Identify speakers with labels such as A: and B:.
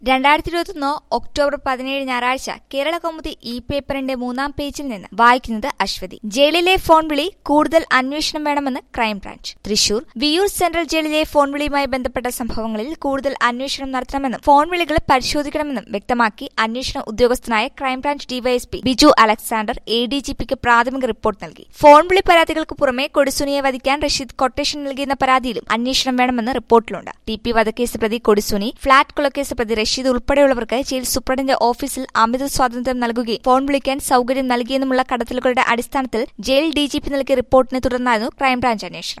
A: രണ്ടായിരത്തി ഇരുപത്തൊന്ന് ഒക്ടോബർ പതിനേഴ് ഞായറാഴ്ച കേരള കൗമുദി ഇ പേപ്പറിന്റെ മൂന്നാം പേജിൽ നിന്ന് വായിക്കുന്നത് അശ്വതി ജയിലിലെ ഫോൺ വിളി കൂടുതൽ അന്വേഷണം വേണമെന്ന് ക്രൈംബ്രാഞ്ച് തൃശൂർ വിയൂർ സെൻട്രൽ ജയിലിലെ ഫോൺ വിളിയുമായി ബന്ധപ്പെട്ട സംഭവങ്ങളിൽ കൂടുതൽ അന്വേഷണം നടത്തണമെന്നും ഫോൺ വിളികൾ പരിശോധിക്കണമെന്നും വ്യക്തമാക്കി അന്വേഷണ ഉദ്യോഗസ്ഥനായ crime branch DYSP Biju Alexander A D G പിക്ക് പ്രാഥമിക റിപ്പോർട്ട് നൽകി ഫോൺ വിളി പരാതികൾക്ക് പുറമെ കൊടിസുനിയെ വധിക്കാൻ റഷീദ് കൊട്ടേഷൻ നൽകിയെന്ന പരാതിയിലും അന്വേഷണം വേണമെന്ന് റിപ്പോർട്ടിലുണ്ട് ടി പി വധക്കേസ് പ്രതി കൊടിസുനി ഫ്ളാറ്റ് കൊലക്കേസ് പ്രതി റഷീദ് ഉൾപ്പെടെയുള്ളവർക്ക് ജയിൽ സൂപ്രണ്ടിന്റെ ഓഫീസിൽ അമിത സ്വാതന്ത്ര്യം നൽകുകയും ഫോൺ വിളിക്കാൻ സൌകര്യം നൽകിയെന്നുമുള്ള കടത്തലുകളുടെ അടിസ്ഥാനത്തിൽ ജയിൽ ഡിജിപി നൽകിയ റിപ്പോർട്ടിനെ തുടർന്നായിരുന്നു ക്രൈംബ്രാഞ്ച് അന്വേഷണം